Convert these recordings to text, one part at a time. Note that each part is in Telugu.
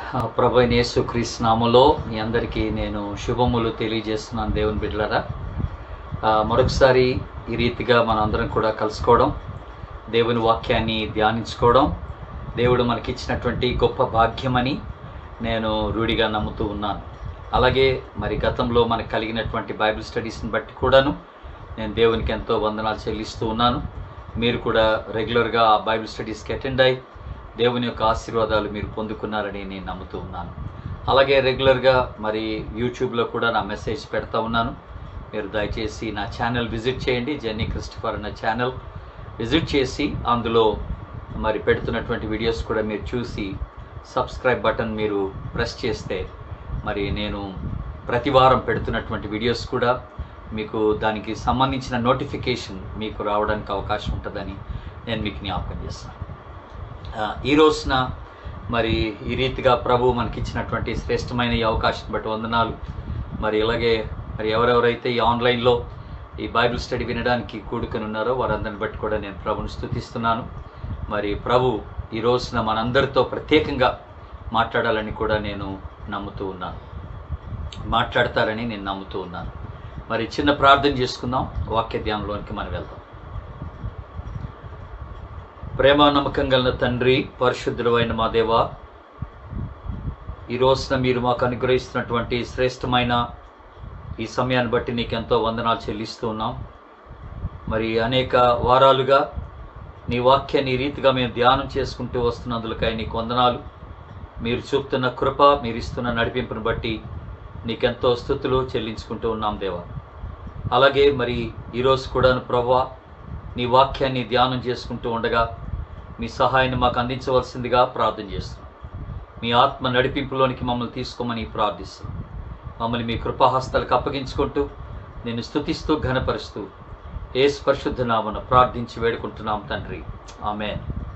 ప్రభు యేసుక్రీస్తు నామములో మీ అందరికీ నేను శుభములు తెలియజేస్తున్నాను దేవుని బిడ్డలారా ఆ, మరొకసారి ఈ రీతిగా మనం అందరం కూడా కలుసుకోవడం దేవుని వాక్యాన్ని ధ్యానించుకోవడం దేవుడు మనకిచ్చినటువంటి గొప్ప భాగ్యమని నేను రూఢిగా నమ్ముతూ ఉన్నాను అలాగే మరి గతంలో మనకు కలిగినటువంటి బైబిల్ స్టడీస్ని బట్టి కూడాను నేను దేవునికి ఎంతో వందనాలు చెల్లిస్తూ ఉన్నాను మీరు కూడా రెగ్యులర్గా ఆ బైబిల్ స్టడీస్కి అటెండ్ అయ్యి దేవుని యొక్క ఆశీర్వాదాలు మీరు పొందుకున్నారని నేను నమ్ముతూ ఉన్నాను అలాగే రెగ్యులర్గా మరి యూట్యూబ్లో కూడా నా మెసేజ్ పెడతా ఉన్నాను మీరు దయచేసి నా ఛానల్ విజిట్ చేయండి జెన్నీ క్రిస్టఫర్ అన్న ఛానల్ విజిట్ చేసి అందులో మరి పెడుతున్నటువంటి వీడియోస్ కూడా మీరు చూసి సబ్స్క్రైబ్ బటన్ మీరు ప్రెస్ చేస్తే మరి నేను ప్రతి వారం పెడుతున్నటువంటి వీడియోస్ కూడా మీకు దానికి సంబంధించిన నోటిఫికేషన్ మీకు రావడానికి అవకాశం ఉంటుందని నేను మీకు జ్ఞాపకం చేస్తాను ఆ, ఈ రోజున మరి ఈ రీతిగా ప్రభు మనకిచ్చినటువంటి శ్రేష్టమైన ఈ అవకాశం బట్టి వందనాలు మరి ఇలాగే మరి ఎవరెవరైతే ఈ ఆన్లైన్లో ఈ బైబిల్ స్టడీ వినడానికి కూడుకొని ఉన్నారో వారందరిని బట్టి కూడా నేను ప్రభుని స్తుతిస్తున్నాను మరి ప్రభు ఈ రోజున మనందరితో ప్రత్యేకంగా మాట్లాడాలని కూడా నేను నమ్ముతూ ఉన్నాను మాట్లాడతారని నేను నమ్ముతూ ఉన్నాను మరి చిన్న ప్రార్థన చేసుకుందాం వాక్య ధ్యానంలోనికి మనం వెళ్దాం ప్రేమ నమ్మకం గల తండ్రి పరిశుద్ధుడు అయిన మా దేవ ఈ రోజున మీరు మాకు అనుగ్రహిస్తున్నటువంటి శ్రేష్టమైన ఈ సమయాన్ని బట్టి నీకు ఎంతో వందనాలు చెల్లిస్తూ ఉన్నాం మరి అనేక వారాలుగా నీ వాక్యాన్ని ఈ రీతిగా మేము ధ్యానం చేసుకుంటూ వస్తున్నందులకై నీకు వందనాలు మీరు చూపుతున్న కృప మీరు ఇస్తున్న నడిపింపును బట్టి నీకెంతో స్థుతులు చెల్లించుకుంటూ ఉన్నాం దేవా అలాగే మరి ఈరోజు కూడా ప్రభా నీ వాక్యాన్ని ధ్యానం చేసుకుంటూ ఉండగా మీ సహాయాన్ని మాకు అందించవలసిందిగా ప్రార్థన చేస్తున్నాం మీ ఆత్మ నడిపింపులోనికి మమ్మల్ని తీసుకోమని ప్రార్థిస్తున్నాం మమ్మల్ని మీ కృపాహస్తాలకు అప్పగించుకుంటూ నేను స్తుతిస్తూ ఘనపరుస్తూ ఏ పరిశుద్ధ నామన ప్రార్థించి వేడుకుంటున్నాం తండ్రి ఆమె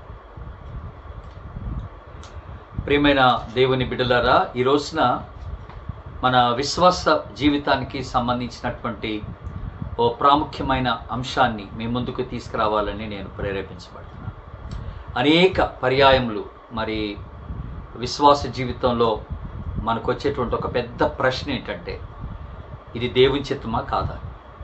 ప్రియమైన దేవుని బిడ్డలారా ఈ రోజున మన విశ్వాస జీవితానికి సంబంధించినటువంటి ఓ ప్రాముఖ్యమైన అంశాన్ని మీ ముందుకు తీసుకురావాలని నేను ప్రేరేపించబడుతున్నాను అనేక పర్యాయములు మరి విశ్వాస జీవితంలో మనకు వచ్చేటువంటి ఒక పెద్ద ప్రశ్న ఏంటంటే ఇది దేవుని చిత్తమా కాదా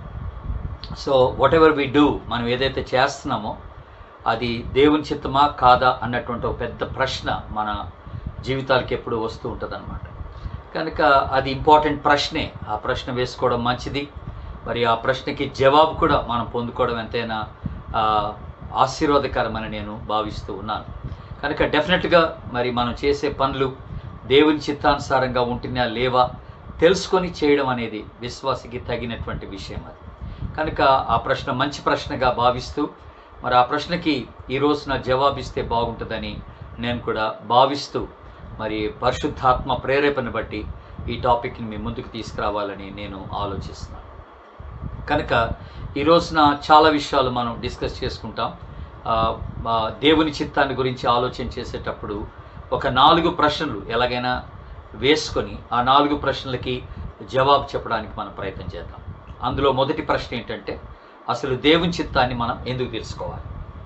so whatever we do మనం ఏదైతే చేస్తున్నామో అది దేవుని చిత్తమా కాదా అన్నటువంటి ఒక పెద్ద ప్రశ్న మన జీవితాలకి ఎప్పుడు వస్తూ ఉంటుంది కనుక అది ఇంపార్టెంట్ ప్రశ్నే ఆ ప్రశ్న వేసుకోవడం మంచిది మరి ఆ ప్రశ్నకి జవాబు కూడా మనం పొందుకోవడం ఎంతైనా ఆ, ఆశీర్వాదకరమని నేను భావిస్తూ ఉన్నాను కనుక డెఫినెట్గా మరి మనం చేసే పనులు దేవుని చిత్తానుసారంగా ఉంటున్నా లేవా తెలుసుకొని చేయడం అనేది విశ్వాసకి తగినటువంటి విషయం అది కనుక ఆ ప్రశ్న మంచి ప్రశ్నగా భావిస్తూ మరి ఆ ప్రశ్నకి ఈ రోజున జవాబిస్తే బాగుంటుందని నేను కూడా భావిస్తూ మరి పరిశుద్ధాత్మ ప్రేరేపణ బట్టి ఈ టాపిక్ని మీ ముందుకు తీసుకురావాలని నేను ఆలోచిస్తున్నాను కనుక ఈ రోజున చాలా విషయాలు మనం డిస్కస్ చేసుకుంటాం ఆ, ఆ, దేవుని చిత్తాన్ని గురించి ఆలోచన చేసేటప్పుడు ఒక నాలుగు ప్రశ్నలు ఎలాగైనా వేసుకొని ఆ నాలుగు ప్రశ్నలకి జవాబు చెప్పడానికి మనం ప్రయత్నం చేద్దాం అందులో మొదటి ప్రశ్న ఏంటంటే అసలు దేవుని చిత్తాన్ని మనం ఎందుకు తెలుసుకోవాలి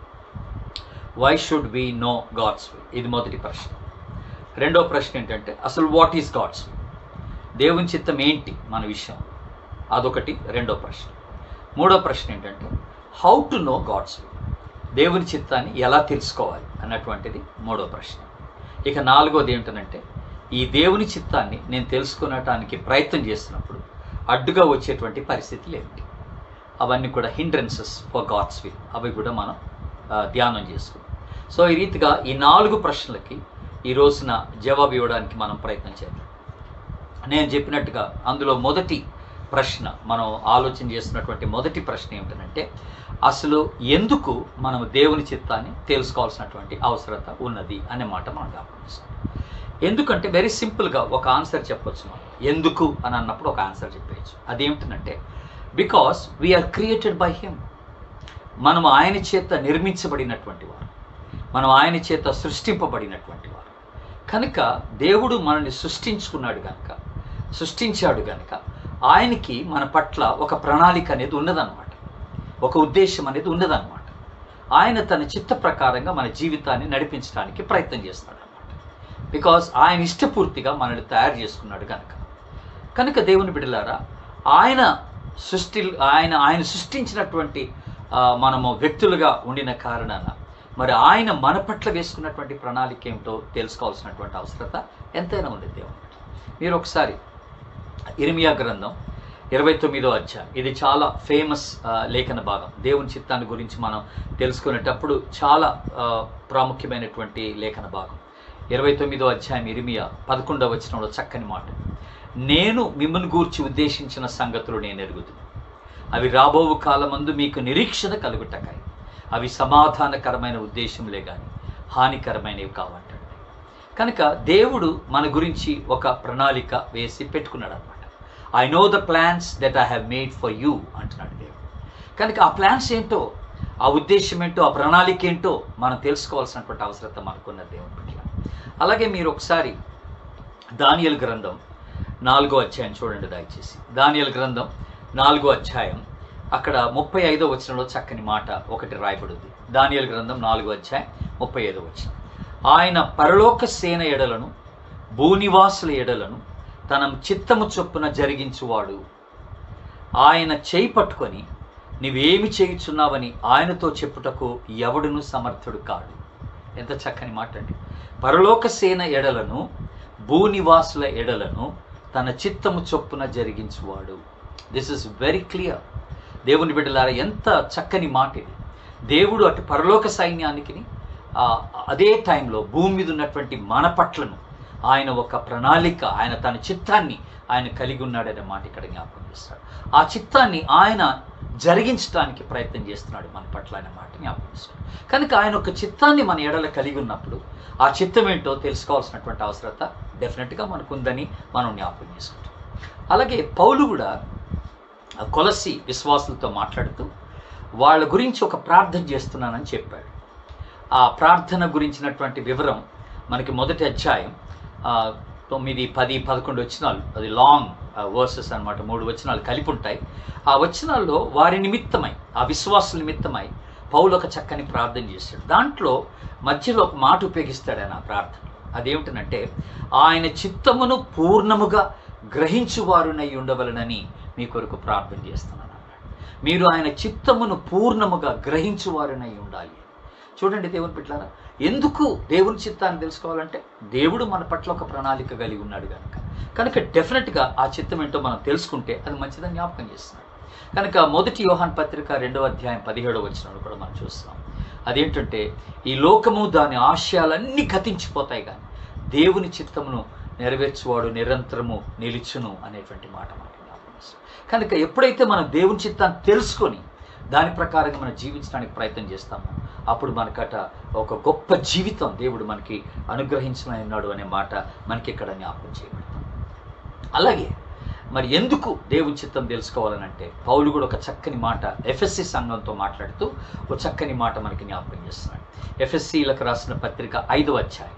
why should we know God's will ఇది మొదటి ప్రశ్న రెండో ప్రశ్న ఏంటంటే అసలు వాట్ ఈస్ గాడ్స్ విల్ దేవుని చిత్తం ఏంటి మన విషయం అదొకటి రెండో ప్రశ్న మూడో ప్రశ్న ఏంటంటే how to know God's will దేవుని చిత్తాన్ని ఎలా తెలుసుకోవాలి అన్నటువంటిది మూడో ప్రశ్న ఇక నాలుగోది ఏంటంటే ఈ దేవుని చిత్తాన్ని నేను తెలుసుకునటానికి ప్రయత్నం చేస్తున్నప్పుడు అడ్డుగా వచ్చేటువంటి పరిస్థితులు ఏమిటి అవన్నీ కూడా హిండ్రెన్సెస్ ఫర్ గాడ్స్ విల్ అవి కూడా మనం ఆ, ధ్యానం చేసుకుందాం సో ఈ రీతిగా ఈ నాలుగు ప్రశ్నలకి ఈ రోజున జవాబు ఇవ్వడానికి మనం ప్రయత్నం చేద్దాం నేను చెప్పినట్టుగా అందులో మొదటి ప్రశ్న మనం ఆలోచన చేస్తున్నటువంటి మొదటి ప్రశ్న ఏమిటంటే అసలు ఎందుకు మనం దేవుని చిత్తాన్ని తెలుసుకోవాల్సినటువంటి అవసరత ఉన్నది అనే మాట మనం గమనిస్తాం ఎందుకంటే వెరీ సింపుల్గా ఒక ఆన్సర్ చెప్పొచ్చు మనం ఎందుకు అని అన్నప్పుడు ఒక ఆన్సర్ చెప్పేయచ్చు అదేమిటంటే because we are created by him మనం ఆయన చేత నిర్మించబడినటువంటి వారు మనం ఆయన చేత సృష్టింపబడినటువంటి వారు కనుక దేవుడు మనల్ని సృష్టించుకున్నాడు కనుక సృష్టించాడు కనుక ఆయనకి మన పట్ల ఒక ప్రణాళిక అనేది ఉన్నదన్నమాట ఒక ఉద్దేశం అనేది ఉన్నదన్నమాట ఆయన తన చిత్త ప్రకారంగా మన జీవితాన్ని నడిపించడానికి ప్రయత్నం చేస్తాడు అనమాట బికాస్ ఆయన ఇష్టపూర్తిగా మనల్ని తయారు చేసుకున్నాడు కనుక కనుక దేవుని బిడ్డలారా ఆయన సృష్టి ఆయన ఆయన సృష్టించినటువంటి ఆ, మనము వ్యక్తులుగా ఉండిన కారణాన మరి ఆయన మన పట్ల వేసుకున్నటువంటి ప్రణాళిక ఏమిటో తెలుసుకోవాల్సినటువంటి అవసరత ఎంతైనా ఉంది దేవుని బిడ్డ. మీరు ఒకసారి ఇర్మియా గ్రంథం ఇరవై తొమ్మిదో అధ్యాయం ఇది చాలా ఫేమస్ లేఖన భాగం దేవుని చిత్తాన్ని గురించి మనం తెలుసుకునేటప్పుడు చాలా ఆ, ప్రాముఖ్యమైనటువంటి లేఖన భాగం ఇరవై తొమ్మిదో అధ్యాయం ఇరిమియా పదకొండవ వచనంలో చక్కని మాట నేను మిమ్మల్ని గూర్చి ఉద్దేశించిన సంగతులు నేను ఎరుగుతున్నాను అవి రాబోవు కాలమందు మీకు నిరీక్షణ కలుగుటకాయి అవి సమాధానకరమైన ఉద్దేశంలే కానీ హానికరమైనవి కావంటాడు కనుక దేవుడు మన గురించి ఒక ప్రణాళిక వేసి పెట్టుకున్నాడు అనమాట I know the plans that I have made for you అంటున్నాడు దేవుడు కనుక ఆ ప్లాన్స్ ఏంటో ఆ ఉద్దేశం ఏంటో ఆ ప్రణాళిక ఏంటో మనం తెలుసుకోవాల్సినటువంటి అవసరత మనకున్న దేవుని పట్ల అలాగే మీరు ఒకసారి దానియల్ గ్రంథం నాలుగో అధ్యాయం చూడండి దయచేసి దానియల్ గ్రంథం నాలుగో అధ్యాయం అక్కడ ముప్పై ఐదో వచనంలో చక్కని మాట ఒకటి రాయబడింది దానియల్ గ్రంథం నాలుగో అధ్యాయం ముప్పై ఐదో వచనం ఆయన పరలోక సేన ఎడలను భూనివాసుల ఎడలను తన చిత్తము చొప్పున జరిగించువాడు ఆయన చేయి పట్టుకొని నీవేమి చేయుచున్నావని ఆయనతో చెప్పుటకు ఎవడును సమర్థుడు కాడు ఎంత చక్కని మాట అండి పరలోక సేన ఎడలను భూనివాసుల ఎడలను తన చిత్తము చొప్పున జరిగించువాడు దిస్ ఇస్ వెరీ క్లియర్ దేవుని బిడ్డలారా ఎంత చక్కని మాట ఇది దేవుడు అటు పరలోక సైన్యానికి ఆ, అదే టైంలో భూమి మీద ఉన్నటువంటి మన పట్లను ఆయన ఒక ప్రణాళిక ఆయన తన చిత్తాన్ని ఆయన కలిగి ఉన్నాడనే మాట ఇక్కడ జ్ఞాపకం చేస్తాడు ఆ చిత్తాన్ని ఆయన జరిగించడానికి ప్రయత్నం చేస్తున్నాడు మన పట్ల అనే మాట జ్ఞాపకం చేస్తున్నాడు కనుక ఆయన ఒక చిత్తాన్ని మన ఎడల కలిగి ఉన్నప్పుడు ఆ చిత్తం ఏంటో తెలుసుకోవాల్సినటువంటి అవసరత డెఫినెట్గా మనకుందని మనం జ్ఞాపకం చేసుకుంటాం అలాగే పౌలు కూడా ఆ కొలసి విశ్వాసులతో మాట్లాడుతూ వాళ్ళ గురించి ఒక ప్రార్థన చేస్తున్నానని చెప్పాడు ఆ ప్రార్థన గురించినటువంటి వివరం మనకి మొదటి అధ్యాయం ఆ, తొమ్మిది పది పదకొండు వచనాలు అది లాంగ్ వర్సెస్ అన్నమాట మూడు వచనాలు కలిపి ఉంటాయి ఆ వచనాల్లో వారి నిమిత్తమై ఆ విశ్వాసుల నిమిత్తమై పౌలు ఒక చక్కని ప్రార్థన చేశాడు దాంట్లో మధ్యలో ఒక మాట ఉపయోగిస్తాడు ఆయన ఆ ప్రార్థన అదేమిటనంటే ఆయన చిత్తమును పూర్ణముగా గ్రహించువారునై ఉండవలనని మీ కొరకు ప్రార్థన చేస్తున్నాను అన్నాడు మీరు ఆయన చిత్తమును పూర్ణముగా గ్రహించువారునై ఉండాలి చూడండి దేవుని బిడ్డలారా ఎందుకు దేవుని చిత్తాన్ని తెలుసుకోవాలంటే దేవుడు మన పట్ల ఒక ప్రణాళిక కలిగి ఉన్నాడు కనుక కనుక డెఫినెట్గా ఆ చిత్తం ఏంటో మనం తెలుసుకుంటే అది మంచిదని జ్ఞాపకం చేస్తున్నాడు కనుక మొదటి యోహాన్ పత్రిక రెండవ అధ్యాయం పదిహేడవ వచ్చినప్పుడు కూడా మనం చూస్తున్నాం అదేంటంటే ఈ లోకము దాని ఆశయాలన్నీ గతించిపోతాయి కానీ దేవుని చిత్తమును నెరవేర్చువాడు నిరంతరము నిలుచును అనేటువంటి మాట మనకి జ్ఞాపకం చేస్తుంది కనుక ఎప్పుడైతే మనం దేవుని చిత్తాన్ని తెలుసుకొని దాని ప్రకారంగా మనం జీవించడానికి ప్రయత్నం చేస్తామో అప్పుడు మనకట ఒక గొప్ప జీవితం దేవుడు మనకి అనుగ్రహించమని ఉన్నాడు అనే మాట మనకి ఇక్కడ జ్ఞాపకం చేయబడతాం అలాగే మరి ఎందుకు దేవుని చిత్తం తెలుసుకోవాలనంటే పౌలు కూడా ఒక చక్కని మాట ఎఫ్ఎస్సి సంఘంతో మాట్లాడుతూ ఒక చక్కని మాట మనకి జ్ఞాపకం చేస్తున్నాడు ఎఫ్ఎస్సీలకు రాసిన పత్రిక ఐదో అధ్యాయం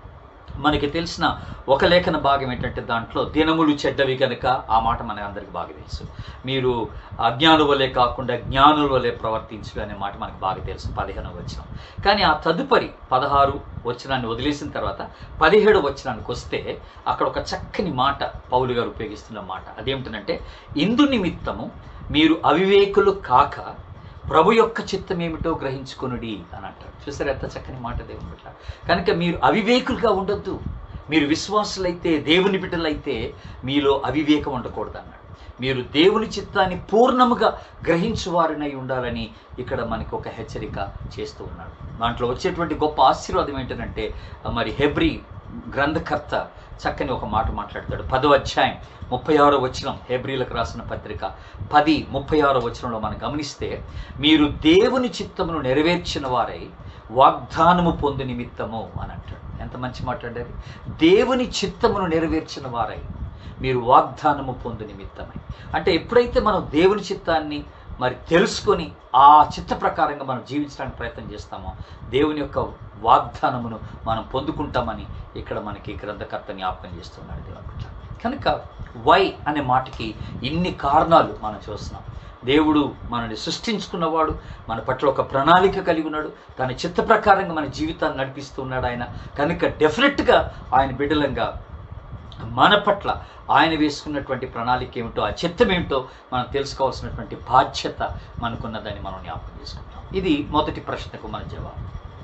మనకి తెలిసిన ఒక లేఖన భాగం ఏంటంటే దాంట్లో దినములు చెడ్డవి కనుక ఆ మాట మన అందరికి బాగా తెలుసు మీరు అజ్ఞానుల వలె కాకుండా జ్ఞానుల వలె ప్రవర్తించు అనే మాట మనకు బాగా తెలుసు పదిహేను వచనం కానీ ఆ తదుపరి పదహారు వచనాన్ని వదిలేసిన తర్వాత పదిహేడు వచనానికి వస్తే అక్కడ ఒక చక్కని మాట పౌలు గారు ఉపయోగిస్తున్న మాట అదేమిటంటే ఇందు నిమిత్తము మీరు అవివేకులు కాక ప్రభు యొక్క చిత్తం ఏమిటో గ్రహించుకొనుడి అని అంటాడు చూసారు ఎంత చక్కని మాట దేవుని బిడ్డ కనుక మీరు అవివేకులుగా ఉండొద్దు మీరు విశ్వాసులైతే దేవుని బిడ్డలైతే మీలో అవివేకం ఉండకూడదు అన్నాడు మీరు దేవుని చిత్తాన్ని పూర్ణముగా గ్రహించువారినై ఉండాలని ఇక్కడ మనకి ఒక హెచ్చరిక చేస్తూ ఉన్నాడు దాంట్లో వచ్చేటువంటి గొప్ప ఆశీర్వాదం ఏంటంటే మరి హెబ్రి గ్రంథకర్త చక్కని ఒక మాట మాట్లాడతాడు పదో అధ్యాయం ముప్పై ఆరో వచనం హెబ్రిలకు రాసిన పత్రిక పది ముప్పై ఆరో వచనంలో మనం గమనిస్తే మీరు దేవుని చిత్తమును నెరవేర్చిన వారై వాగ్దానము పొందు నిమిత్తము అని అంటాడు ఎంత మంచి మాట్లాడేది దేవుని చిత్తమును నెరవేర్చిన వారై మీరు వాగ్దానము పొందు నిమిత్తమై అంటే ఎప్పుడైతే మనం దేవుని చిత్తాన్ని మరి తెలుసుకొని ఆ చిత్త ప్రకారంగా మనం జీవించడానికి ప్రయత్నం చేస్తామో దేవుని యొక్క వాగ్దానమును మనం పొందుకుంటామని ఇక్కడ మనకి గ్రంథకర్త జ్ఞాపకం చేస్తున్నాడు దేవుని బిడ్డ. కనుక వై అనే మాటకి ఇన్ని కారణాలు మనం చూస్తున్నాం దేవుడు మనల్ని సృష్టించుకున్నవాడు మన పట్ల ఒక ప్రణాళిక కలిగి ఉన్నాడు తన చిత్త ప్రకారంగా మన జీవితాన్ని నడిపిస్తూ ఉన్నాడు ఆయన కనుక డెఫినెట్గా ఆయన బిడ్డలంగా మన పట్ల ఆయన వేసుకున్నటువంటి ప్రణాళిక ఏమిటో ఆ చిత్తం ఏమిటో మనం తెలుసుకోవాల్సినటువంటి బాధ్యత మనకున్నదని మనం జ్ఞాపకం చేసుకుంటాం ఇది మొదటి ప్రశ్నకు మన జవాబు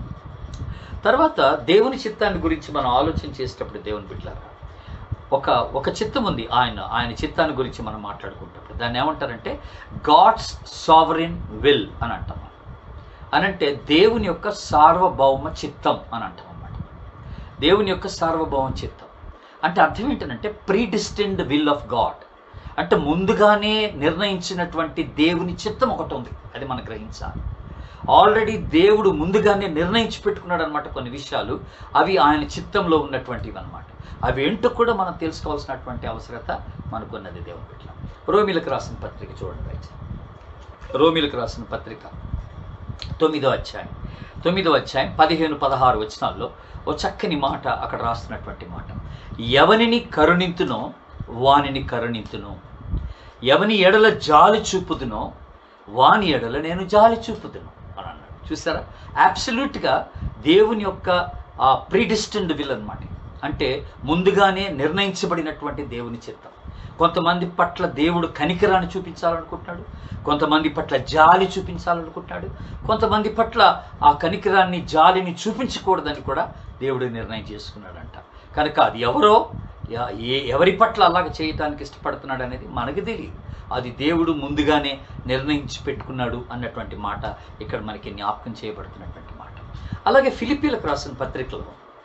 తర్వాత దేవుని చిత్తాన్ని గురించి మనం ఆలోచన చేసేటప్పుడు దేవుని బిడ్డలారా ఒక ఒక చిత్తం ఉంది ఆయన ఆయన చిత్తాన్ని గురించి మనం మాట్లాడుకుంటప్పుడు దాన్ని ఏమంటారంటే గాడ్స్ సావరిన్ విల్ అని అంటాం మనం. అనంటే దేవుని యొక్క సార్వభౌమ చిత్తం అని అంటాం అన్నమాట దేవుని యొక్క సార్వభౌమ చిత్తం అంటే అర్థం ఏంటంటే ప్రీడిస్టిండ్ విల్ ఆఫ్ గాడ్ అంటే ముందుగానే నిర్ణయించినటువంటి దేవుని చిత్తం ఒకటి ఉంది అది మనం గ్రహించాలి ఆల్రెడీ దేవుడు ముందుగానే నిర్ణయించి పెట్టుకున్నాడు అనమాట కొన్ని విషయాలు అవి ఆయన చిత్తంలో ఉన్నటువంటివి అనమాట అవి ఏంటో కూడా మనం తెలుసుకోవాల్సినటువంటి అవసరత మనకున్నది దేవుని బిడ్డ రోమిలకు రాసిన పత్రిక చూడండి దయచేసి. రోమిలకు రాసిన పత్రిక తొమ్మిదో అధ్యాయం తొమ్మిదో అధ్యాయం పదిహేను పదహారు వచనాల్లో ఓ చక్కని మాట అక్కడ రాస్తున్నటువంటి మాట ఎవనిని కరుణింతునో వానిని కరుణింతును ఎవని ఎడల జాలి చూపుదునో వాని ఎడల నేను జాలి చూపుదును అని అన్నాడు చూసారా అబ్సల్యూట్గా దేవుని యొక్క ఆ ప్రీడిస్టెండ్ విల్ అన్నమాట అంటే ముందుగానే నిర్ణయించబడినటువంటి దేవుని చిత్తం కొంతమంది పట్ల దేవుడు కనికరాన్ని చూపించాలనుకుంటున్నాడు కొంతమంది పట్ల జాలి చూపించాలనుకుంటున్నాడు కొంతమంది పట్ల ఆ కనికరాన్ని జాలిని చూపించకూడదని కూడా దేవుడు నిర్ణయం చేసుకున్నాడంట కనుక అది ఎవరో ఎ- ఏ ఎవరి పట్ల అలాగ చేయటానికి ఇష్టపడుతున్నాడు అనేది మనకు తెలియదు అది దేవుడు ముందుగానే నిర్ణయించి పెట్టుకున్నాడు అన్నటువంటి మాట ఇక్కడ మనకి జ్ఞాపకం చేయబడుతున్నటువంటి మాట అలాగే ఫిలిపీలకు రాసిన పత్రికలో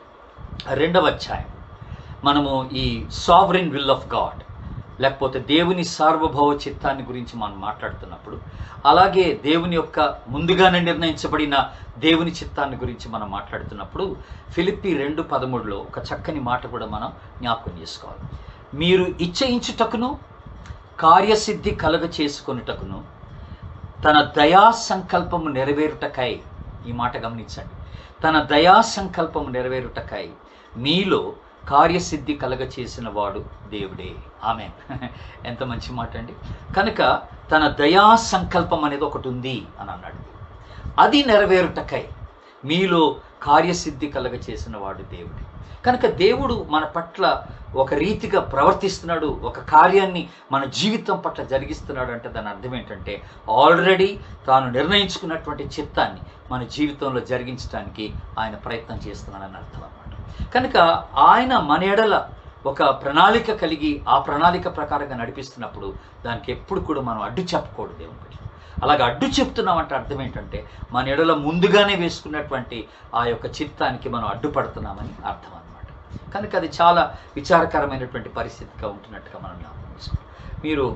రెండవ అధ్యాయం మనము ఈ సావరిన్ విల్ ఆఫ్ గాడ్ లేకపోతే దేవుని సార్వభౌమ చిత్తాన్ని గురించి మనం మాట్లాడుతున్నప్పుడు అలాగే దేవుని యొక్క ముందుగానే నిర్ణయించబడిన దేవుని చిత్తాన్ని గురించి మనం మాట్లాడుతున్నప్పుడు ఫిలిప్పి రెండు పదమూడులో ఒక చక్కని మాట కూడా మనం జ్ఞాపకం చేసుకోవాలి మీరు ఇచ్చయించుటకును కార్యసిద్ధి కలగ చేసుకొనుటకును తన దయా సంకల్పము నెరవేరుటకై ఈ మాట గమనించండి తన దయా సంకల్పము నెరవేరుటకై మీలో కార్యసిద్ధి కలగ చేసిన వాడు దేవుడే ఆమె ఎంత మంచి మాట అండి కనుక తన దయా సంకల్పం అనేది ఒకటి ఉంది అని అన్నాడు అది నెరవేరుటకై మీలో కార్యసిద్ధి కలగ చేసిన వాడు దేవుడే కనుక దేవుడు మన పట్ల ఒక రీతిగా ప్రవర్తిస్తున్నాడు ఒక కార్యాన్ని మన జీవితం పట్ల జరిగిస్తున్నాడు అంటే దాని అర్థం ఏంటంటే ఆల్రెడీ తాను నిర్ణయించుకున్నటువంటి చిత్తాన్ని మన జీవితంలో జరిగించడానికి ఆయన ప్రయత్నం చేస్తున్నాడని అర్థం అన్నమాట కనుక ఆయన మన ఎడల ఒక ప్రణాళిక కలిగి ఆ ప్రణాళిక ప్రకారంగా నడిపిస్తున్నప్పుడు దానికి ఎప్పుడు కూడా మనం అడ్డు చెప్పకూడదు దేవుని బిడ్డ అలాగ అడ్డు చెప్తున్నామంటే అర్థం ఏంటంటే మన ఎడల ముందుగానే వేసుకున్నటువంటి ఆ యొక్క చిత్తానికి మనం అడ్డుపడుతున్నామని అర్థం అన్నమాట కనుక అది చాలా విచారకరమైనటువంటి పరిస్థితిగా ఉంటున్నట్టుగా మనం జ్ఞాపకం చేసుకోవాలి మీరు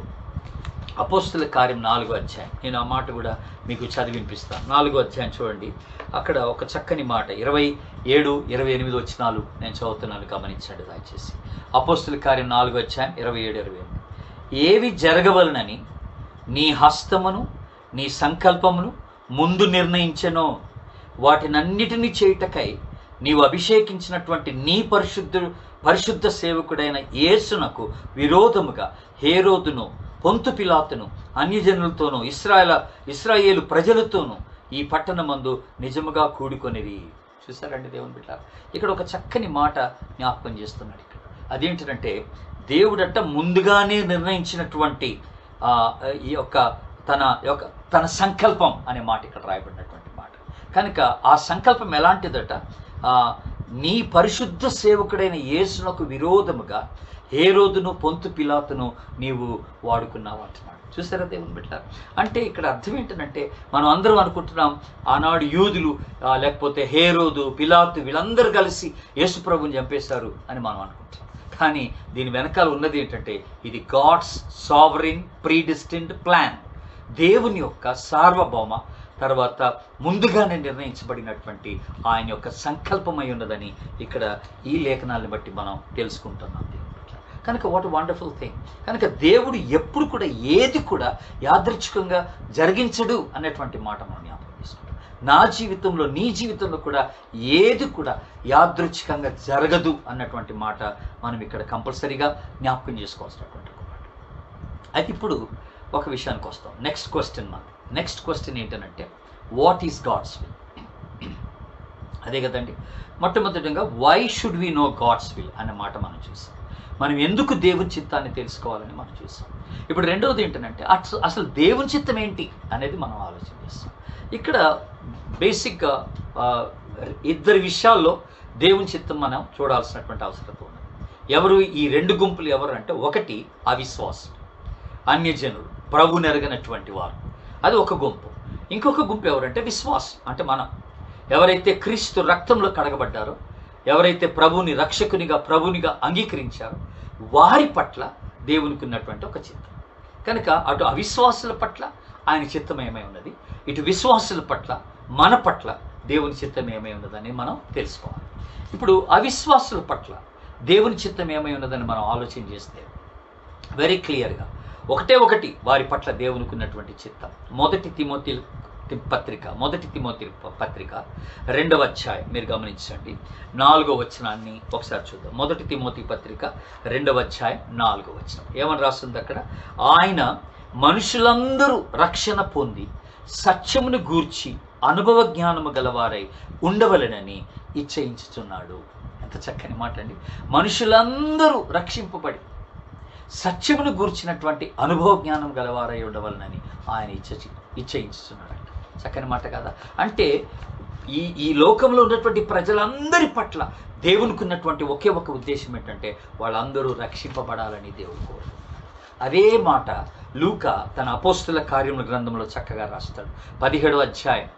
అపోస్తుల కార్యం నాలుగో అధ్యాయం నేను ఆ మాట కూడా మీకు చదివినిపిస్తాను నాలుగో అధ్యాయం చూడండి అక్కడ ఒక చక్కని మాట ఇరవై ఏడు ఇరవై ఎనిమిది వచ్చినాలు నేను చదువుతున్నాను గమనించండి దయచేసి అపోస్తుల కార్యం నాలుగో అధ్యాయం ఇరవై ఏడు ఇరవై ఎనిమిది ఏవి జరగవలనని నీ హస్తమును నీ సంకల్పమును ముందు నిర్ణయించెనో వాటినన్నిటినీ చేయుటకై నీవు అభిషేకించినటువంటి నీ పరిశుద్ధుడు పరిశుద్ధ సేవకుడైన యేసునకు విరోధముగా హేరోదును పొంతు పిలాతును అన్యజనులతోనూ ఇస్రాయల ఇస్రాయేలు ప్రజలతోనూ ఈ పట్టణమందు నిజముగా కూడుకొనిరి చూసారండి దేవుని బిడ్డ ఇక్కడ ఒక చక్కని మాట జ్ఞాపకం చేస్తున్నాడు ఇక్కడ అదేంటంటే దేవుడట ముందుగానే నిర్ణయించినటువంటి ఆ, ఈ యొక్క తన యొక్క తన సంకల్పం అనే మాట ఇక్కడ రాయబడినటువంటి మాట కనుక ఆ సంకల్పం ఎలాంటిదట ఆ, నీ పరిశుద్ధ సేవకుడైన యేసునకు విరోధముగా హేరోదును పొంతు పిలాతును నీవు వాడుకున్నావు అంటున్నాడు చూసారా దేవుని బిడ్డ అంటే ఇక్కడ అర్థం ఏంటంటే మనం అందరం అనుకుంటున్నాం ఆనాడు యూదులు ఆ, లేకపోతే హేరోదు పిలాతు వీళ్ళందరూ కలిసి యేసుప్రభుని చంపేశారు అని మనం అనుకుంటాం కానీ దీని వెనకాల ఉన్నది ఏంటంటే ఇది గాడ్స్ సావరిన్ ప్రీడిస్టిండ్ ప్లాన్ దేవుని యొక్క సార్వభౌమ తర్వాత ముందుగానే నిర్ణయించబడినటువంటి ఆయన యొక్క సంకల్పమై ఉన్నదని ఇక్కడ ఈ లేఖనాలను బట్టి మనం తెలుసుకుంటున్నాం దేవుని పట్ల. కనుక వాట్ వండర్ఫుల్ థింగ్ కనుక దేవుడు ఎప్పుడు కూడా ఏది కూడా యాదృచ్ఛికంగా జరిగించడు అనేటువంటి మాట మనం జ్ఞాపకం చేసుకుంటాం నా జీవితంలో నీ జీవితంలో కూడా ఏది కూడా యాదృచ్ఛికంగా జరగదు అన్నటువంటి మాట మనం ఇక్కడ కంపల్సరీగా జ్ఞాపకం చేసుకోవాల్సినటువంటి ఒక మాట అయితే ఇప్పుడు ఒక విషయానికి వస్తాం నెక్స్ట్ క్వశ్చన్ మనం నెక్స్ట్ క్వశ్చన్ ఏంటంటే వాట్ ఈస్ గాడ్స్ విల్ అదే కదండి మొట్టమొదటిగా why should we know God's will అనే మాట మనం చూసాం మనం ఎందుకు దేవుని చిత్తాన్ని తెలుసుకోవాలని మనం చూసాం ఇప్పుడు రెండవది ఏంటంటే అసలు అసలు దేవుని చిత్తం ఏంటి అనేది మనం ఆలోచన చేస్తాం ఇక్కడ బేసిక్గా ఆ, ఇద్దరు విషయాల్లో దేవుని చిత్తం మనం చూడాల్సినటువంటి అవసరం ఉంది ఎవరు ఈ రెండు గుంపులు ఎవరు అంటే ఒకటి అవిశ్వాసులు అన్యజనులు ప్రభు నెరగనటువంటి వారు అది ఒక గుంపు ఇంకొక గుంపు ఎవరంటే విశ్వాసం అంటే మనం ఎవరైతే క్రీస్తు రక్తంలో కడగబడ్డారో ఎవరైతే ప్రభుని రక్షకునిగా ప్రభునిగా అంగీకరించారో వారి పట్ల దేవునికి ఉన్నటువంటి ఒక చిత్తం కనుక అటు అవిశ్వాసుల పట్ల ఆయన చిత్తం ఏమై ఉన్నది ఇటు విశ్వాసుల పట్ల మన పట్ల దేవుని చిత్తం ఏమై ఉన్నదని మనం తెలుసుకోవాలి ఇప్పుడు అవిశ్వాసుల పట్ల దేవుని చిత్తం ఏమై ఉన్నదని మనం ఆలోచన చేస్తే వెరీ క్లియర్గా ఒకటే ఒకటి వారి పట్ల దేవునికి ఉన్నటువంటి చిత్తం మొదటి తిమోతి తి- పత్రిక మొదటి తిమోతి ప- పత్రిక రెండవ అధ్యాయం మీరు గమనించండి నాలుగో వచనాన్ని ఒకసారి చూద్దాం మొదటి తిమోతి పత్రిక రెండవ అధ్యాయం నాలుగో వచనం ఏమని రాస్తుంది అక్కడ ఆయన మనుషులందరూ రక్షణ పొంది సత్యమును గూర్చి అనుభవ జ్ఞానము గలవారై ఉండవలెనని ఇచ్చయించుచున్నాడు ఎంత చక్కని మాట అండి మనుషులందరూ రక్షింపబడి సత్యమును గూర్చినటువంటి అనుభవ జ్ఞానం గలవారై ఉండవలనని ఆయన ఇచ్చ ఇచ్చయించుతున్నాడంట చక్కని మాట కదా అంటే ఈ ఈ లోకంలో ఉన్నటువంటి ప్రజలందరి పట్ల దేవునికి ఉన్నటువంటి ఒకే ఒక ఉద్దేశం ఏంటంటే వాళ్ళందరూ రక్షింపబడాలని దేవుడు కోరు అదే మాట లూక తన అపోస్తుల కార్యముల గ్రంథంలో చక్కగా రాస్తాడు పదిహేడవ అధ్యాయం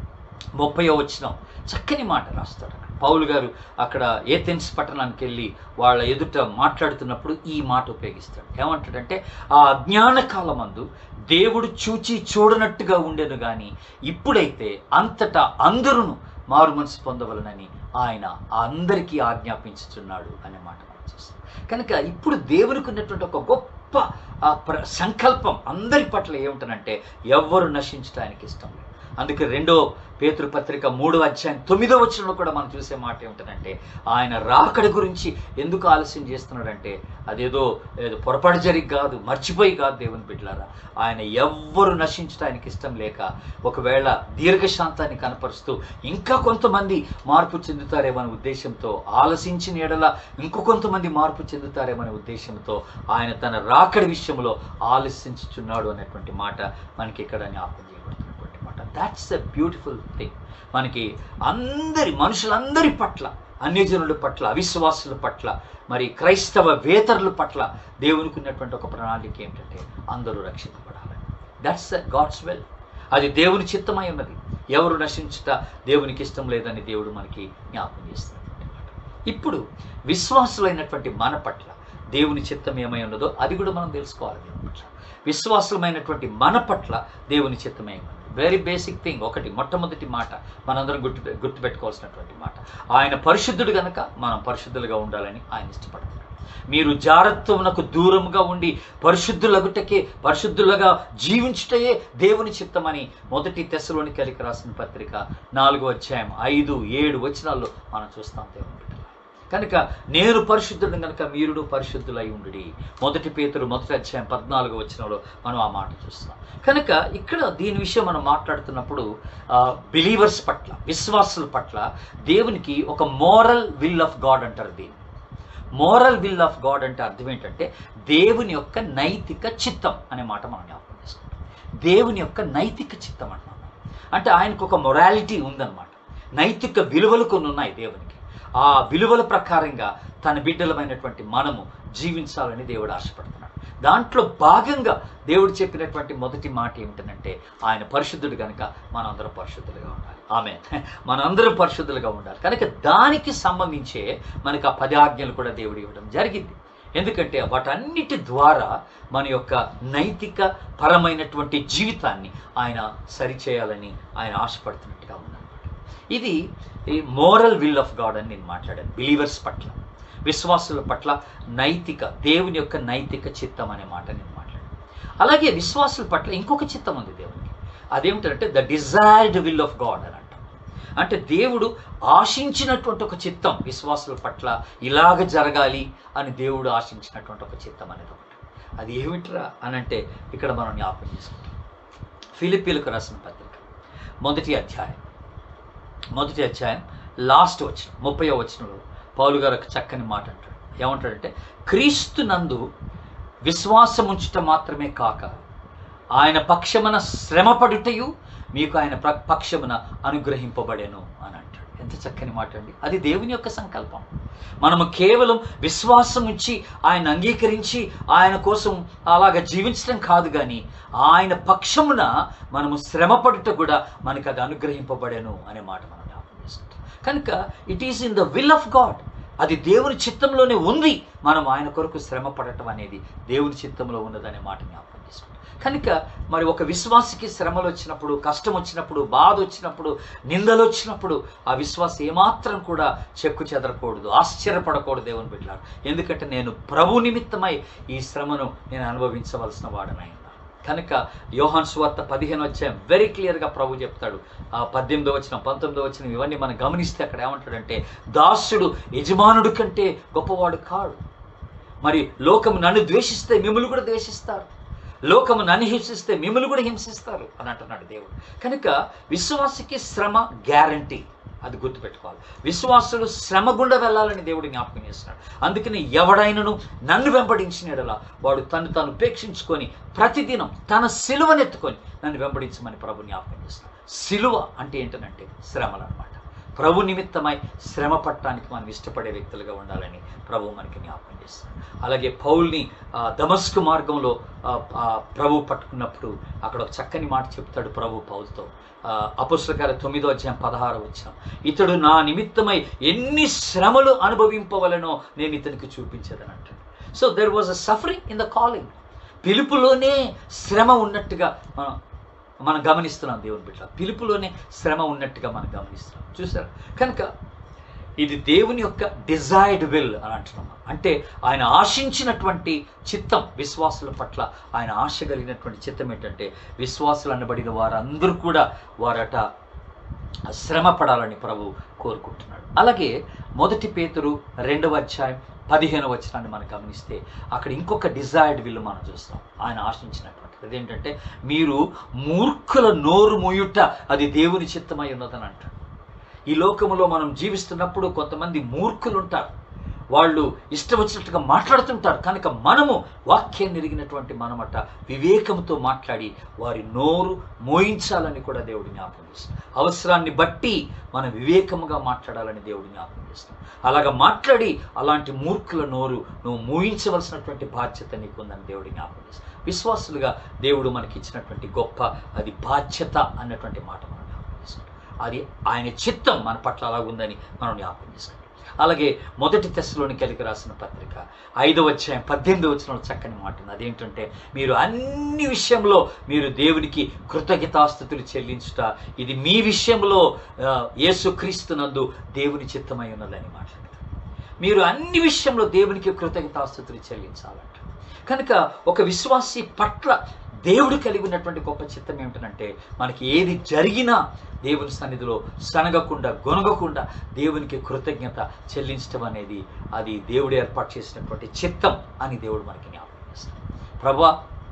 ముప్పై వచ్చిన చక్కని మాట రాస్తాడు అక్కడ పౌలు గారు అక్కడ ఏథెన్స్ పట్టణానికి వెళ్ళి వాళ్ళ ఎదుట మాట్లాడుతున్నప్పుడు ఈ మాట ఉపయోగిస్తాడు ఏమంటాడంటే ఆ అజ్ఞాన కాలమందు దేవుడు చూచి చూడనట్టుగా ఉండేను కానీ ఇప్పుడైతే అంతటా అందరూ మారు మనసు పొందవలనని ఆయన అందరికీ ఆజ్ఞాపించుచున్నాడు అనే మాట మనం చూస్తాం కనుక ఇప్పుడు దేవునికి ఉన్నటువంటి ఒక గొప్ప ఆ ప్ర సంకల్పం అందరి పట్ల ఏమిటనంటే ఎవ్వరు నశించడానికి ఇష్టం లేదు అందుకే రెండో పేతృ పత్రిక మూడో అధ్యాయం తొమ్మిదో వచనంలో కూడా మనం చూసే మాట ఏమిటంటే ఆయన రాకడ గురించి ఎందుకు ఆలస్యం చేస్తున్నాడంటే అదేదో ఏదో పొరపాటు జరిగి కాదు మర్చిపోయి కాదు దేవుని బిడ్డలారా ఆయన ఎవ్వరు నశించడానికి ఇష్టం లేక ఒకవేళ దీర్ఘశాంతాన్ని కనపరుస్తూ ఇంకా కొంతమంది మార్పు చెందుతారేమనే ఉద్దేశంతో ఆలసించిన ఎడల ఇంకో కొంతమంది మార్పు చెందుతారేమనే ఉద్దేశంతో ఆయన తన రాకడి విషయంలో ఆలసించుచున్నాడు అనేటువంటి మాట మనకి ఇక్కడ జ్ఞాపకం చేయబడుతున్నటువంటి మాట దాట్స్ ఎ బ్యూటిఫుల్ థింగ్ మనకి అందరి మనుషులందరి పట్ల అన్యజనుల పట్ల అవిశ్వాసుల పట్ల మరి క్రైస్తవ వేతరుల పట్ల దేవునికి ఉన్నటువంటి ఒక ప్రణాళిక ఏమిటంటే అందరూ రక్షింపబడాలి దట్స్ గాడ్స్ వెల్ అది దేవుని చిత్తమై ఉన్నది ఎవరు నశించుట దేవునికి ఇష్టం లేదని దేవుడు మనకి జ్ఞాపకం చేస్తున్నటువంటి మాట ఇప్పుడు విశ్వాసులైనటువంటి మన పట్ల దేవుని చిత్తం ఏమై ఉన్నదో అది కూడా మనం తెలుసుకోవాలి మన పట్ల విశ్వాసమైనటువంటి మన పట్ల దేవుని చిత్తమై ఉన్నది వెరీ బేసిక్ థింగ్ ఒకటి మొట్టమొదటి మాట మనందరం గుర్తు గుర్తుపెట్టుకోవాల్సినటువంటి మాట ఆయన పరిశుద్ధుడు గనక మనం పరిశుద్ధులుగా ఉండాలని ఆయన ఇష్టపడుతున్నాడు మీరు జారత్వమునకు దూరంగా ఉండి పరిశుద్ధులగుటకే పరిశుద్ధులుగా జీవించుటయే దేవుని చిత్తమని మొదటి తెశలోని కలికి రాసిన పత్రిక నాలుగో అధ్యాయం ఐదు ఏడు వచనాల్లో మనం చూస్తాం దేవుని బిడ్డలారా. కనుక నేను పరిశుద్ధుడు కనుక మీరుడు పరిశుద్ధులై ఉండుడి మొదటి పేతురు మొదటి అధ్యాయం పద్నాలుగు వచనంలో మనం ఆ మాట చూస్తున్నాం కనుక ఇక్కడ దీని విషయం మనం మాట్లాడుతున్నప్పుడు బిలీవర్స్ పట్ల విశ్వాసుల పట్ల దేవునికి ఒక మోరల్ విల్ ఆఫ్ గాడ్ అంటారు దీన్ని మోరల్ విల్ ఆఫ్ గాడ్ అంటే అర్థం ఏంటంటే దేవుని యొక్క నైతిక చిత్తం అనే మాట మనం జ్ఞాపకం చేసుకుంటాం దేవుని యొక్క నైతిక చిత్తం అంటున్నాం అంటే ఆయనకు ఒక మొరాలిటీ ఉందన్నమాట నైతిక విలువలు కొన్ని ఉన్నాయి దేవునికి ఆ విలువల ప్రకారంగా తన బిడ్డలమైనటువంటి మనము జీవించాలని దేవుడు ఆశపడుతున్నాడు దాంట్లో భాగంగా దేవుడు చెప్పినటువంటి మొదటి మాట ఏమిటంటే ఆయన పరిశుద్ధుడు కనుక మనందరం పరిశుద్ధులుగా ఉండాలి ఆమె మనందరం పరిశుద్ధులుగా ఉండాలి కనుక దానికి సంబంధించే మనకు ఆ పది ఆజ్ఞలు కూడా దేవుడు ఇవ్వడం జరిగింది ఎందుకంటే వాటన్నిటి ద్వారా మన యొక్క నైతిక పరమైనటువంటి జీవితాన్ని ఆయన సరిచేయాలని ఆయన ఆశపడుతున్నట్టుగా ఉందన్నమాట ఇది ఈ మోరల్ విల్ ఆఫ్ గాడ్ అని నేను మాట్లాడాను బిలీవర్స్ పట్ల విశ్వాసుల పట్ల నైతిక దేవుని యొక్క నైతిక చిత్తం అనే మాట నేను మాట్లాడాను అలాగే విశ్వాసుల పట్ల ఇంకొక చిత్తం ఉంది దేవునికి అదేమిటంటే the desired will of God అని అంటాం అంటే దేవుడు ఆశించినటువంటి ఒక చిత్తం విశ్వాసుల పట్ల ఇలాగ జరగాలి అని దేవుడు ఆశించినటువంటి ఒక చిత్తం అనేది ఒకటి అది ఏమిట్రా అని అంటే ఇక్కడ మనం జ్ఞాపకం చేసుకుంటాం ఫిలిపీలకు రాసిన పత్రిక మొదటి అధ్యాయం మొదటి అధ్యాయం లాస్ట్ వచ్చిన ముప్పై వచనంలో పౌలు గారు ఒక చక్కని మాట అంటాడు ఏమంటాడంటే క్రీస్తు నందు విశ్వాసం ఉంచుట మాత్రమే కాక ఆయన పక్షమున శ్రమపడుటయు మీకు ఆయన ప్ర- పక్షమున అనుగ్రహింపబడెను అని అంటాడు ఎంత చక్కని మాట అండి అది దేవుని యొక్క సంకల్పం మనము కేవలం విశ్వాసం ఉంచి ఆయన అంగీకరించి ఆయన కోసం అలాగ జీవించడం కాదు కానీ ఆయన పక్షమున మనము శ్రమపడుట కూడా మనకు అది అనుగ్రహింపబడెను అనే మాట మనం జ్ఞాపకం చేసుకుంటాం కనుక it is in the will of God అది దేవుని చిత్తంలోనే ఉంది మనం ఆయన కొరకు శ్రమ పడటం అనేది దేవుని చిత్తంలో ఉన్నదనే మాట జ్ఞాపకం చేసుకుంటాం కనుక మరి ఒక విశ్వాసికి శ్రమలు వచ్చినప్పుడు కష్టం వచ్చినప్పుడు బాధ వచ్చినప్పుడు నిందలు వచ్చినప్పుడు ఆ విశ్వాసం ఏమాత్రం కూడా చెక్కు చెదరకూడదు ఆశ్చర్యపడకూడదు దేవుని బిడ్డలారు ఎందుకంటే నేను ప్రభు నిమిత్తమై ఈ శ్రమను నేను అనుభవించవలసిన వాడనై ఉన్నాను కనుక యోహాన్ సువార్త పదిహేను వచ్చాం వెరీ క్లియర్గా ప్రభు చెప్తాడు ఆ పద్దెనిమిదో వచ్చిన పంతొమ్మిదో వచ్చిన ఇవన్నీ మనం గమనిస్తే అక్కడ ఏమంటాడంటే దాసుడు యజమానుడి కంటే గొప్పవాడు కాడు మరి లోకము నన్ను ద్వేషిస్తే మిమ్మల్ని కూడా ద్వేషిస్తారు లోకము నన్ను హింసిస్తే మిమ్మల్ని కూడా హింసిస్తారు అని అంటున్నాడు దేవుడు కనుక విశ్వాసకి శ్రమ గ్యారంటీ అది గుర్తుపెట్టుకోవాలి విశ్వాసులు శ్రమ గుండా వెళ్ళాలని దేవుడు జ్ఞాపకం చేస్తున్నాడు అందుకని ఎవడైనను నన్ను వెంబడించిన యెడల వాడు తను తాను ఉపేక్షించుకొని ప్రతిదినం తన సిలువనెత్తుకొని నన్ను వెంబడించమని ప్రభు జ్ఞాపకం చేస్తున్నాడు సిలువ అంటే ఏంటనంటే శ్రమలు అనమాట ప్రభు నిమిత్తమై శ్రమ పట్టడానికి మనం ఇష్టపడే వ్యక్తులుగా ఉండాలని ప్రభు మనకి జ్ఞాపకం చేస్తున్నాడు అలాగే పౌల్ని ఆ, దమస్కు మార్గంలో ఆ, ఆ, ప్రభు పట్టుకున్నప్పుడు అక్కడ ఒక చక్కని మాట చెప్తాడు ప్రభు పౌల్తో అపుస్తకాల తొమ్మిదో అధ్యాయం పదహారు వచ్చిన ఇతడు నా నిమిత్తమై ఎన్ని శ్రమలు అనుభవింపవలనో నేను ఇతనికి చూపించేదని అంటాడు so there was a suffering in the calling పిలుపులోనే శ్రమ ఉన్నట్టుగా మనం మనం గమనిస్తున్నాం దేవుని బిడ్డ పిలుపులోనే శ్రమ ఉన్నట్టుగా మనం గమనిస్తున్నాం చూసారు కనుక ఇది దేవుని యొక్క డిజైర్డ్ విల్ అని అంటున్నాం అంటే ఆయన ఆశించినటువంటి చిత్తం విశ్వాసుల పట్ల ఆయన ఆశ కలిగినటువంటి చిత్తం ఏంటంటే విశ్వాసులు అనబడిన వారందరూ కూడా వారట శ్రమ పడాలని ప్రభు కోరుకుంటున్నాడు అలాగే మొదటి పేతురు రెండవ అధ్యాయం పదిహేను వచనాన్ని మనం గమనిస్తే అక్కడ ఇంకొక డిజైర్డ్ విల్ మనం చూస్తాం ఆయన ఆశించినటువంటిది అదేంటంటే మీరు మూర్ఖుల నోరు మోయుట అది దేవుని చిత్తమై ఉన్నదని అంటాడు ఈ లోకములో మనం జీవిస్తున్నప్పుడు కొంతమంది మూర్ఖులు ఉంటారు వాళ్ళు ఇష్టం వచ్చినట్టుగా మాట్లాడుతుంటారు కనుక మనము వాక్యం నెరిగినటువంటి మనమట వివేకంతో మాట్లాడి వారి నోరు మోయించాలని కూడా దేవుడు జ్ఞాపకం చేస్తాం అవసరాన్ని బట్టి మనం వివేకముగా మాట్లాడాలని దేవుడు జ్ఞాపకం చేస్తాం అలాగ మాట్లాడి అలాంటి మూర్ఖుల నోరు నువ్వు మోయించవలసినటువంటి బాధ్యత నీకు ఉందని దేవుడు జ్ఞాపకం చేస్తాం విశ్వాసులుగా దేవుడు మనకి ఇచ్చినటువంటి గొప్ప అది బాధ్యత అన్నటువంటి మాట మనం జ్ఞాపకం చేసుకుంటాం అది ఆయన చిత్తం మన పట్ల అలా ఉందని మనం జ్ఞాపకం చేసుకుంటాం అలాగే మొదటి తెశలోని కలిగి రాసిన పత్రిక ఐదవ అధ్యాయం పద్దెనిమిది వచ్చిన చక్కని మాట ఉంది అదేంటంటే మీరు అన్ని విషయంలో మీరు దేవునికి కృతజ్ఞతాస్థుతులు చెల్లించుట ఇది మీ విషయంలో ఆ, యేసుక్రీస్తునందు దేవుని చిత్తమై ఉన్నదని మాట్లాడతారు మీరు అన్ని విషయంలో దేవునికి కృతజ్ఞతాస్థుతులు చెల్లించాలంట కనుక ఒక విశ్వాసి పట్ల దేవుడు కలిగి ఉన్నటువంటి గొప్ప చిత్తం ఏమిటంటే మనకి ఏది జరిగినా దేవుని సన్నిధిలో సనగకుండా గొనగకుండా దేవునికి కృతజ్ఞత చెల్లించడం అనేది అది దేవుడు ఏర్పాటు చేసినటువంటి చిత్తం అని దేవుడు మనకి జ్ఞాపకం చేస్తాడు ప్రభా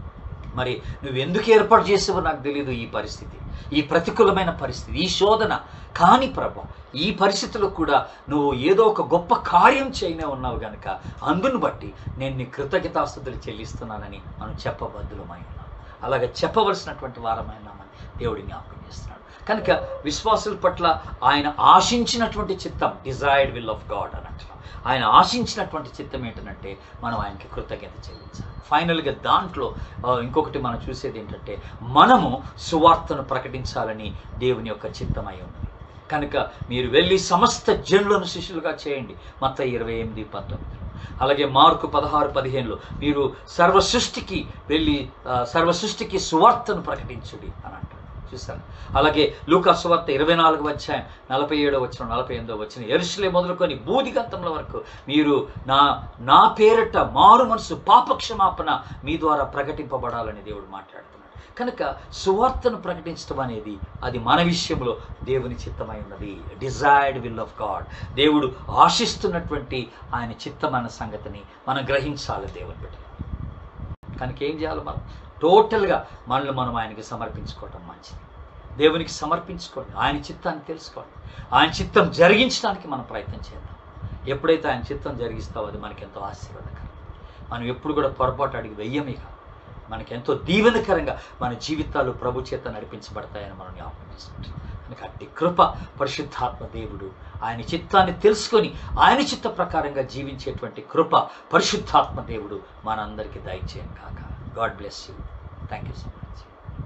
మరి నువ్వు ఎందుకు ఏర్పాటు చేసావో నాకు తెలియదు ఈ పరిస్థితి ఈ ప్రతికూలమైన పరిస్థితి ఈ శోధన కానీ ప్రభా ఈ పరిస్థితిలో కూడా నువ్వు ఏదో ఒక గొప్ప కార్యం చేయనే ఉన్నావు గనుక అందును బట్టి నేను నీ కృతజ్ఞతాస్తుతులు చెల్లిస్తున్నానని మనం చెప్పబద్దులమై ఉన్నాం అలాగే చెప్పవలసినటువంటి వారమైనామని దేవుడి జ్ఞాపకం చేస్తున్నాడు కనుక విశ్వాసుల పట్ల ఆయన ఆశించినటువంటి చిత్తం డిజైర్డ్ విల్ ఆఫ్ గాడ్ అని అంటున్నాం ఆయన ఆశించినటువంటి చిత్తం ఏంటంటే మనం ఆయనకి కృతజ్ఞత చెల్లించాలి ఫైనల్గా దాంట్లో ఆ, ఇంకొకటి మనం చూసేది ఏంటంటే మనము సువార్తను ప్రకటించాలని దేవుని యొక్క చిత్తమై ఉన్నది కనుక మీరు వెళ్ళి సమస్త జనులను శిష్యులుగా చేయండి మొత్తం ఇరవై ఎనిమిది పంతొమ్మిది అలాగే మార్కు పదహారు పదిహేనులో మీరు సర్వ సృష్టికి వెళ్ళి ఆ, సర్వ సృష్టికి సువార్తను ప్రకటించుడి అని అంటారు చూస్తాను అలాగే లూకా సువార్త ఇరవై నాలుగు అధ్యాయం నలభై ఏడో వచ్చిన నలభై ఎనిమిదో వచ్చిన ఎరుసలే మొదలుకొని బూదిగంతముల వరకు మీరు నా నా పేరట మారు మనసు పాపక్షమాపణ మీ ద్వారా ప్రకటింపబడాలని దేవుడు మాట్లాడుతున్నాడు కనుక సువార్తను ప్రకటించడం అనేది అది మన విషయంలో దేవుని చిత్తమై ఉన్నది డిజైర్డ్ విల్ ఆఫ్ గాడ్ దేవుడు ఆశిస్తున్నటువంటి ఆయన చిత్తమైన సంగతిని మనం గ్రహించాలి దేవుని బిడ్డ కనుక ఏం చేయాలి మనం టోటల్గా మనల్ని మనం ఆయనకి సమర్పించుకోవటం మంచిది దేవునికి సమర్పించుకోండి ఆయన చిత్తాన్ని తెలుసుకోండి ఆయన చిత్తం జరిగించడానికి మనం ప్రయత్నం చేద్దాం ఎప్పుడైతే ఆయన చిత్తం జరిగిస్తావో అది మనకి ఎంతో ఆశీర్వాదకరం మనం ఎప్పుడు కూడా పొరపాటు అడిగి వెయ్యమిక మనకి ఎంతో దీవెనకరంగా మన జీవితాలు ప్రభు చేత నడిపించబడతాయని మనం జ్ఞాపకం చేసుకుంటాం కనుక అట్టి కృప పరిశుద్ధాత్మ దేవుడు ఆయన చిత్తాన్ని తెలుసుకొని ఆయన చిత్త ప్రకారంగా జీవించేటువంటి కృప పరిశుద్ధాత్మ దేవుడు మనందరికీ దయచేయను కాక God bless you thank you so much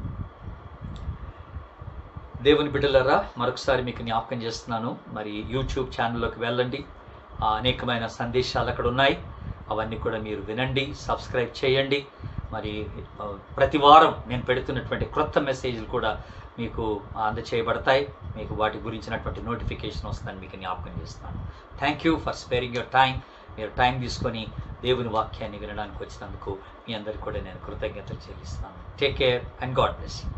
దేవుని బిడ్డలారా మరొకసారి మీకు జ్ఞాపకం చేస్తున్నాను మరి యూట్యూబ్ ఛానల్లోకి వెళ్ళండి ఆ అనేకమైన సందేశాలు అక్కడ ఉన్నాయి అవన్నీ కూడా మీరు వినండి సబ్స్క్రైబ్ చేయండి మరి ఆ, ప్రతి వారం నేను పెడుతున్నటువంటి క్రొత్త మెసేజ్లు కూడా మీకు అందచేయబడతాయి మీకు వాటి గురించినటువంటి నోటిఫికేషన్ వస్తుందని మీకు జ్ఞాపకం చేస్తాను thank you for sparing your time మీరు టైం తీసుకొని దేవుని వాక్యాన్ని వినడానికి వచ్చినందుకు మీ అందరికీ కూడా నేను కృతజ్ఞతలు చెల్లిస్తాను take care and God bless you